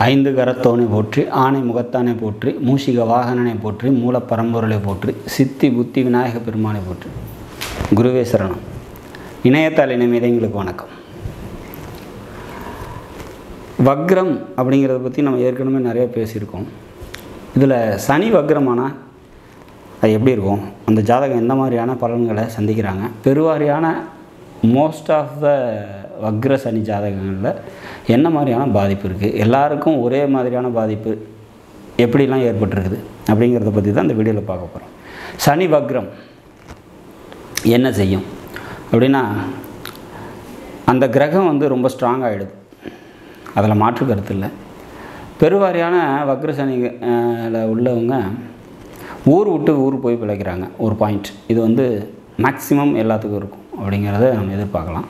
ஐந்து கரத்தோனை போற்றி ஆணை முகத்தானை போற்றி மூஷிக வாகனனை போற்றி மூலப்பரம்பொருளை போற்றி சித்தி புத்தி விநாயக பெருமானை போற்றி குருவே சரணம் இணையத்தால் இணைமீதங்களுக்கு வணக்கம் வக்ரம் அப்படிங்கிறத பற்றி நம்ம ஏற்கனவே நிறைய பேசியிருக்கோம் இதில் சனி வக்ரமானா அது எப்படி இருக்கும் அந்த ஜாதகம் எந்த மாதிரியான பலன்களை சந்திக்கிறாங்க பெருவாரியான மோஸ்ட் ஆஃப் த வக்ர சனி ஜாதகங்களில் என்ன மாதிரியான பாதிப்பு இருக்குது எல்லாருக்கும் ஒரே மாதிரியான பாதிப்பு எப்படிலாம் ஏற்பட்டிருக்குது அப்படிங்கிறத பற்றி தான் இந்த வீடியோவில் பார்க்க போகிறோம் சனி வக்ரம் என்ன செய்யும் அப்படின்னா அந்த கிரகம் வந்து ரொம்ப ஸ்ட்ராங் ஆகிடுது அதில் மாற்று கருத்து இல்லை பெருவாரியான வக்ர சனி அஹ், ல உள்ளவங்க ஊர் விட்டு ஊர் போய் பிழைக்கிறாங்க ஒரு பாயிண்ட் இது வந்து மேக்ஸிமம் எல்லாத்துக்கும் இருக்கும் அப்படிங்கிறத நம்ம எதிர்பார்க்கலாம்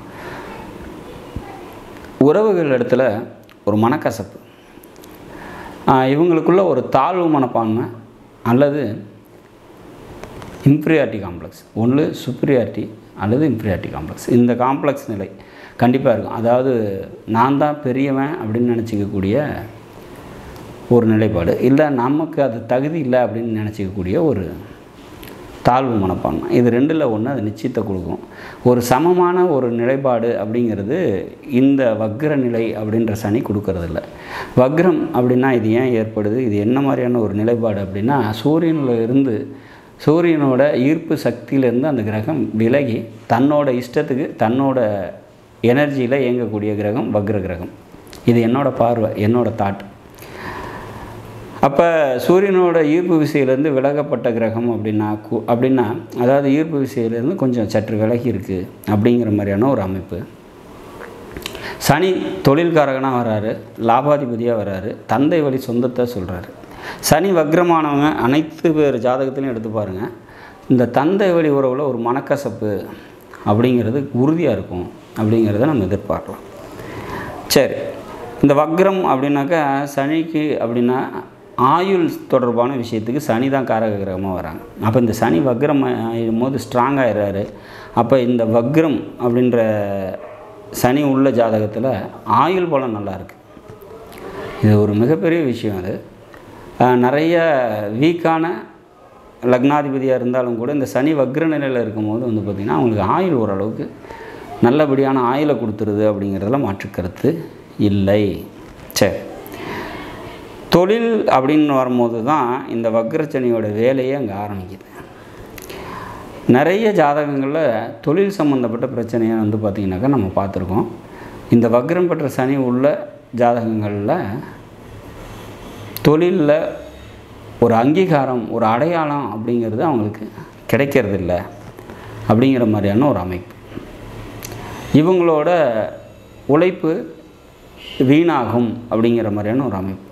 உறவுகள் இடத்துல ஒரு மனக்கசப்பு ஆஹ், இவங்களுக்குள்ள ஒரு தாழ்வு மனப்பான்மை அல்லது இன்ஃபீரியாரிட்டி காம்ப்ளெக்ஸ் ஒன்று சுப்ரியாரிட்டி அல்லது இன்ஃபீரியாரிட்டி காம்ப்ளெக்ஸ் இந்த காம்ப்ளெக்ஸ் நிலை கண்டிப்பாக இருக்கும் அதாவது நான் தான் பெரியவன் அப்படின்னு நினச்சிக்கக்கூடிய ஒரு நிலைப்பாடு இல்லை நமக்கு அது தகுதி இல்லை அப்படின்னு நினச்சிக்கக்கூடிய ஒரு தாழ்வு மனப்பான்மை இது ரெண்டில் ஒன்று அது நிச்சயத்தை கொடுக்கும் ஒரு சமமான ஒரு நிலைப்பாடு அப்படிங்கிறது இந்த வக்ர நிலை அப்படின்ற சனி கொடுக்கறதில்ல வக்ரம் அப்படின்னா இது ஏன் ஏற்படுது இது என்ன மாதிரியான ஒரு நிலைப்பாடு அப்படின்னா சூரியனில் இருந்து சூரியனோட ஈர்ப்பு சக்தியிலேருந்து அந்த கிரகம் விலகி தன்னோட இஷ்டத்துக்கு தன்னோட எனர்ஜியில் இயங்கக்கூடிய கிரகம் வக்ர கிரகம் இது என்னோட பார்வை என்னோட தாட் அப்போ சூரியனோட ஈர்ப்பு விசையிலேருந்து விலகப்பட்ட கிரகம் அப்படின்னா கு- அப்படின்னா அதாவது ஈர்ப்பு விசையிலேருந்து கொஞ்சம் சற்று விலகி இருக்குது அப்படிங்கிற மாதிரியான ஒரு அமைப்பு சனி தொழில்காரகனாக வராரு லாபாதிபதியாக வராரு தந்தை வழி சொந்தத்தை சொல்கிறாரு சனி வக்ரமானவங்க அனைத்து பேர் ஜாதகத்திலையும் எடுத்து பாருங்கள் இந்த தந்தை வழி உறவில் ஒரு மனக்கசப்பு அப்படிங்கிறது உறுதியாக இருக்கும் அப்படிங்கிறத நம்ம எதிர்பார்க்கலாம் சரி இந்த வக்ரம் அப்படின்னாக்கா சனிக்கு அப்படின்னா ஆயுள் தொடர்பான விஷயத்துக்கு சனி தான் காரக கிரகமாக வராங்க அப்போ இந்த சனி வக்ரம் ஆயிடும் போது ஸ்ட்ராங் ஆயிடுறாரு அப்போ இந்த வக்ரம் அப்படின்ற சனி உள்ள ஜாதகத்தில் ஆயுள் பலம் நல்லா இருக்கு இது ஒரு மிகப்பெரிய விஷயம் அது அஹ், நிறைய வீக்கான லக்னாதிபதியாக இருந்தாலும் கூட இந்த சனி வக்ர நிலையில் இருக்கும்போது வந்து பார்த்திங்கன்னா அவங்களுக்கு ஆயுள் ஓரளவுக்கு நல்லபடியான ஆயுளை கொடுத்துருது அப்படிங்கிறதுல மாற்று கருத்து இல்லை சரி தொழில் அப்படின்னு வரும்போது தான் இந்த வக்ரச்சனியோட வேலையே அங்கே ஆரம்பிக்குது நிறைய ஜாதகங்களில் தொழில் சம்மந்தப்பட்ட பிரச்சனையை வந்து பார்த்திங்கனாக்கா நம்ம பார்த்துருக்கோம் இந்த வக்ரம் பெற்ற சனி உள்ள ஜாதகங்களில் தொழிலில் ஒரு அங்கீகாரம் ஒரு அடையாளம் அப்படிங்கிறது அவங்களுக்கு கிடைக்கிறதில்ல அப்படிங்கிற மாதிரியான ஒரு அமைப்பு இவங்களோட உழைப்பு வீணாகும் அப்படிங்கிற மாதிரியான ஒரு அமைப்பு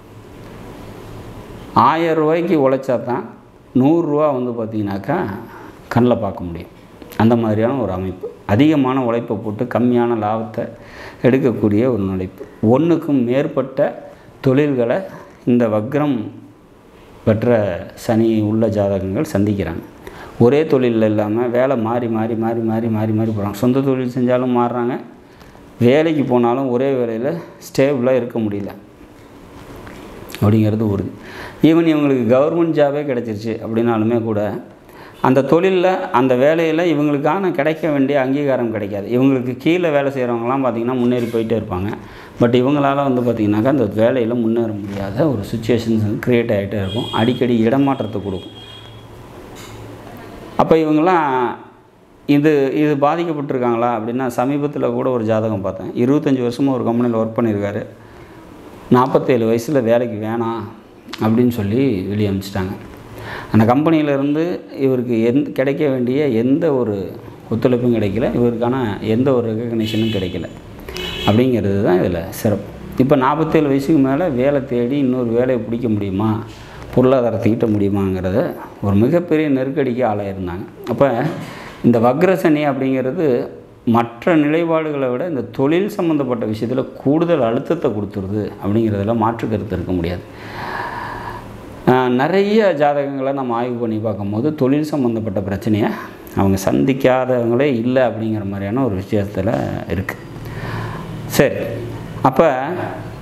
ஆயிரம் ரூபாய்க்கு உழைச்சா தான் நூறுரூவா வந்து பார்த்திங்கனாக்கா கண்ணில் பார்க்க முடியும் அந்த மாதிரியான ஒரு அமைப்பு அதிகமான உழைப்பை போட்டு கம்மியான லாபத்தை எடுக்கக்கூடிய ஒரு உழைப்பு ஒன்றுக்கும் மேற்பட்ட தொழில்களை இந்த வக்ரம் பெற்ற சனி உள்ள ஜாதகங்கள் சந்திக்கிறாங்க ஒரே தொழிலில் இல்லாமல் வேலை மாறி மாறி மாறி மாறி மாறி மாறி போகிறாங்க சொந்த தொழில் செஞ்சாலும் மாறுறாங்க வேலைக்கு போனாலும் ஒரே வேலையில் ஸ்டேபிளாக இருக்க முடியல அப்படிங்கிறது உறுதி ஈவன் இவங்களுக்கு கவர்மெண்ட் ஜாபே கிடச்சிருச்சு அப்படின்னாலுமே கூட அந்த தொழிலில் அந்த வேலையில் இவங்களுக்கான கிடைக்க வேண்டிய அங்கீகாரம் கிடைக்காது இவங்களுக்கு கீழே வேலை செய்கிறவங்களாம் பார்த்திங்கன்னா முன்னேறி போயிட்டே இருப்பாங்க பட் இவங்களால வந்து பார்த்திங்கனாக்கா அந்த வேலையில் முன்னேற முடியாத ஒரு சுச்சுவேஷன்ஸ் வந்து க்ரியேட் ஆகிட்டே இருக்கும் அடிக்கடி இடமாற்றத்தை கொடுக்கும் அப்போ இவங்கெல்லாம் இது இது பாதிக்கப்பட்டிருக்காங்களா அப்படின்னா சமீபத்தில் கூட ஒரு ஜாதகம் பார்த்தேன் இருபத்தஞ்சி வருஷமாக ஒரு கம்பெனியில் ஒர்க் பண்ணியிருக்காரு நாற்பத்தேழு வயசில் வேலைக்கு வேணாம் அப்படின்னு சொல்லி வெளியே அனுப்பிச்சிட்டாங்க அந்த கம்பெனியிலேருந்து இவருக்கு எந் கிடைக்க வேண்டிய எந்த ஒரு ஒத்துழைப்பும் கிடைக்கல இவருக்கான எந்த ஒரு ரெகக்னிஷனும் கிடைக்கல அப்படிங்கிறது தான் இதில் சிறப்பு இப்போ நாற்பத்தேழு வயசுக்கு மேலே வேலை தேடி இன்னொரு வேலையை பிடிக்க முடியுமா பொருளாதாரத்தை ஈட்ட முடியுமாங்கிறத ஒரு மிகப்பெரிய நெருக்கடிக்கு ஆளாயிருந்தாங்க அப்போ இந்த வக்ரசனி அப்படிங்கிறது மற்ற நிலைப்பாடுகளை விட இந்த தொழில் சம்மந்தப்பட்ட விஷயத்தில் கூடுதல் அழுத்தத்தை கொடுத்துருது அப்படிங்கிறதுல மாற்று கருத்து இருக்க முடியாது ஆஹ் நிறைய ஜாதகங்களை நம்ம ஆய்வு பண்ணி பார்க்கும்போது தொழில் சம்மந்தப்பட்ட பிரச்சனையை அவங்க சந்திக்காதவங்களே இல்லை அப்படிங்கிற மாதிரியான ஒரு விஷயத்தில் இருக்குது சரி அப்போ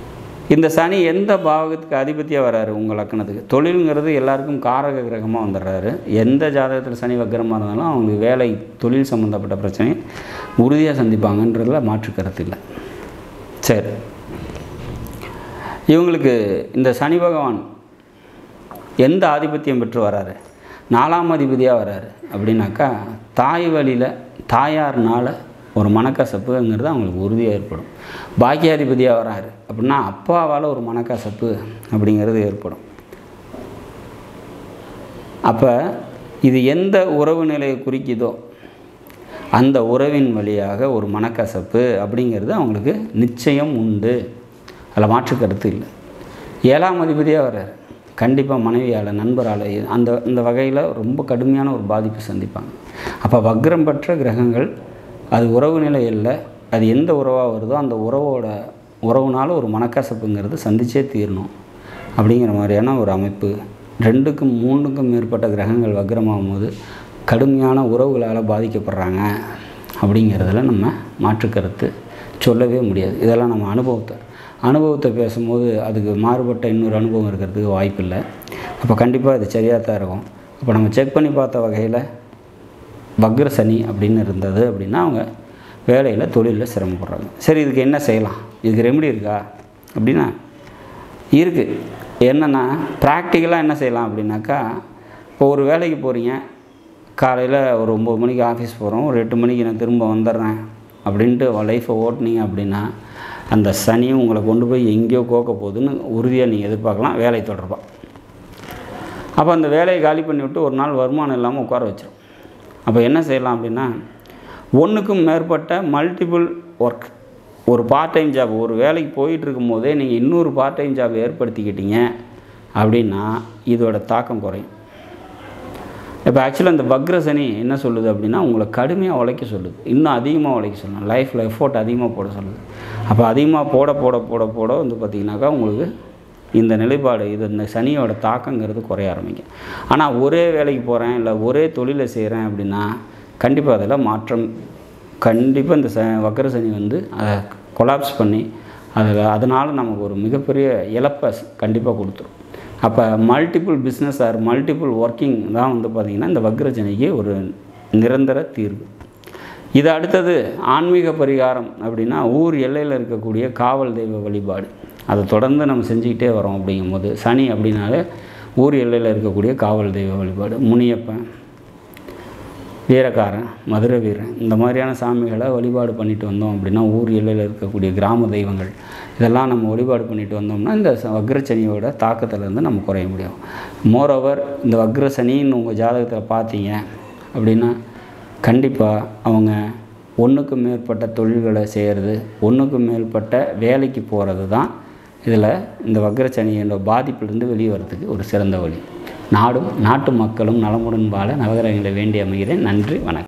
இந்த சனி எந்த பாவகத்துக்கு அதிபதியாக வராரு உங்கள் லக்கணத்துக்கு தொழிலுங்கிறது எல்லாருக்கும் காரக கிரகமாக வந்துடுறாரு எந்த ஜாதகத்தில் சனி வக்கரமாக இருந்தாலும் அவங்களுக்கு வேலை தொழில் சம்மந்தப்பட்ட பிரச்சனையை உறுதியாக சந்திப்பாங்கன்றதுல மாற்று கருத்து இல்லை சரி இவங்களுக்கு இந்த சனி பகவான் எந்த ஆதிபத்தியம் பெற்று வராரு நாலாம் அதிபதியாக வராரு அப்படின்னாக்கா தாய் வழியில் தாயார்னால ஒரு மனக்கசப்புங்கிறது அவங்களுக்கு உறுதியாக ஏற்படும் பாக்கியாதிபதியாக வராரு அப்படின்னா அப்பாவால் ஒரு மனக்கசப்பு அப்படிங்கிறது ஏற்படும் அப்போ இது எந்த உறவு நிலையை குறிக்குதோ அந்த உறவின் வழியாக ஒரு மனக்கசப்பு அப்படிங்கிறது அவங்களுக்கு நிச்சயம் உண்டு அதில் மாற்று கருத்து இல்லை ஏழாம் அதிபதியாக வர்றாரு கண்டிப்பாக மனைவியால் நண்பரால் அந்த இந்த வகையில் ரொம்ப கடுமையான ஒரு பாதிப்பு சந்திப்பாங்க அப்போ வக்ரம் பெற்ற கிரகங்கள் அது உறவு நிலை இல்லை அது எந்த உறவாக வருதோ அந்த உறவோட உறவுனால ஒரு மனக்கசப்புங்கிறது சந்திச்சே தீரணும் அப்படிங்கிற மாதிரியான ஒரு அமைப்பு ரெண்டுக்கும் மூணுக்கும் மேற்பட்ட கிரகங்கள் வக்ரமாகும் போது கடுமையான உறவுகளால் பாதிக்கப்படுறாங்க அப்படிங்கிறதுல நம்ம மாற்றுக்கருத்து சொல்லவே முடியாது இதெல்லாம் நம்ம அனுபவத்தை அனுபவத்தை பேசும்போது அதுக்கு மாறுபட்ட இன்னொரு அனுபவம் இருக்கிறதுக்கு வாய்ப்பில்லை அப்போ கண்டிப்பாக இது சரியாக தான் இருக்கும் அப்போ நம்ம செக் பண்ணி பார்த்த வகையில் வக்ர சனி அப்படின்னு இருந்தது அப்படின்னா அவங்க வேலையில் தொழிலில் சிரமப்படுறாங்க சரி இதுக்கு என்ன செய்யலாம் இதுக்கு ரெமெடி இருக்கா அப்படின்னா இருக்குது என்னென்னா ப்ராக்டிக்கலாக என்ன செய்யலாம் அப்படின்னாக்கா இப்போ ஒரு வேலைக்கு போகிறீங்க காலையில் ஒரு ஒம்பது மணிக்கு ஆஃபீஸ் போகிறோம் ஒரு எட்டு மணிக்கு நான் திரும்ப வந்துடுறேன் அப்படின்ட்டு லைஃப்பை ஓட்டுனீங்க அப்படின்னா அந்த சனியும் உங்களை கொண்டு போய் எங்கேயோ கோக்க போகுதுன்னு உறுதியாக நீங்கள் எதிர்பார்க்கலாம் வேலை தொடர்பாக அப்போ அந்த வேலையை காலி பண்ணி விட்டு ஒரு நாள் வருமானம் இல்லாமல் உட்கார வச்சிரும் அப்போ என்ன செய்யலாம் அப்படின்னா ஒன்றுக்கும் மேற்பட்ட மல்டிபிள் ஒர்க் ஒரு பார்ட் டைம் ஜாப் ஒரு வேலைக்கு போயிட்டு இருக்கும்போதே நீங்கள் இன்னொரு பார்ட் டைம் ஜாப் ஏற்படுத்திக்கிட்டீங்க அப்படின்னா இதோட தாக்கம் குறையும் இப்போ ஆக்சுவலாக இந்த வக்ர சனி என்ன சொல்லுது அப்படின்னா உங்களை கடுமையாக உழைக்க சொல்லுது இன்னும் அதிகமாக உழைக்க சொல்லணும் லைஃப்பில் எஃபோர்ட் அதிகமாக போட சொல்லுது அப்போ அதிகமாக போட போட போட போட வந்து பார்த்திங்கனாக்கா உங்களுக்கு இந்த நிலைப்பாடு இது இந்த சனியோட தாக்கங்கிறது குறைய ஆரம்பிக்கும் ஆனால் ஒரே வேலைக்கு போகிறேன் இல்லை ஒரே தொழிலை செய்கிறேன் அப்படின்னா கண்டிப்பாக அதில் மாற்றம் கண்டிப்பாக இந்த ச வக்கர சனி வந்து அதை கொலாப்ஸ் பண்ணி அதில் அதனால் நமக்கு ஒரு மிகப்பெரிய இழப்பை கண்டிப்பாக கொடுத்துரும் அப்போ multiple business or multiple working தான் வந்து பார்த்திங்கன்னா இந்த வக்ர சனிக்கு ஒரு நிரந்தர தீர்வு இது அடுத்தது ஆன்மீக பரிகாரம் அப்படின்னா ஊர் எல்லையில் இருக்கக்கூடிய காவல் தெய்வ வழிபாடு அதை தொடர்ந்து நம்ம செஞ்சுக்கிட்டே வரோம் அப்படிங்கும்போது சனி அப்படின்னாலே ஊர் எல்லையில் இருக்கக்கூடிய காவல் தெய்வ வழிபாடு முனியப்பன் வீரக்காரன் மதுரை வீரன் இந்த மாதிரியான சாமிகளை வழிபாடு பண்ணிட்டு வந்தோம் அப்படின்னா ஊர் எல்லையில் இருக்கக்கூடிய கிராம தெய்வங்கள் இதெல்லாம் நம்ம வழிபாடு பண்ணிட்டு வந்தோம்னா இந்த ச- வக்ரசனியோட தாக்கத்திலேருந்து நம்ம குறைய முடியும் மோரோவர் இந்த வக்ரசனின்னு உங்கள் ஜாதகத்தில் பார்த்தீங்க அப்படின்னா கண்டிப்பாக அவங்க ஒன்றுக்கு மேற்பட்ட தொழில்களை செய்கிறது ஒன்றுக்கு மேற்பட்ட வேலைக்கு போகிறது தான் இதில் இந்த வக்ரசனியோட பாதிப்பிலிருந்து வெளியே வரதுக்கு ஒரு சிறந்த வழி நாடும் நாட்டு மக்களும் நலமுடன் வாழ நவகிரகங்களை வேண்டி அமைகிறேன் நன்றி வணக்கம்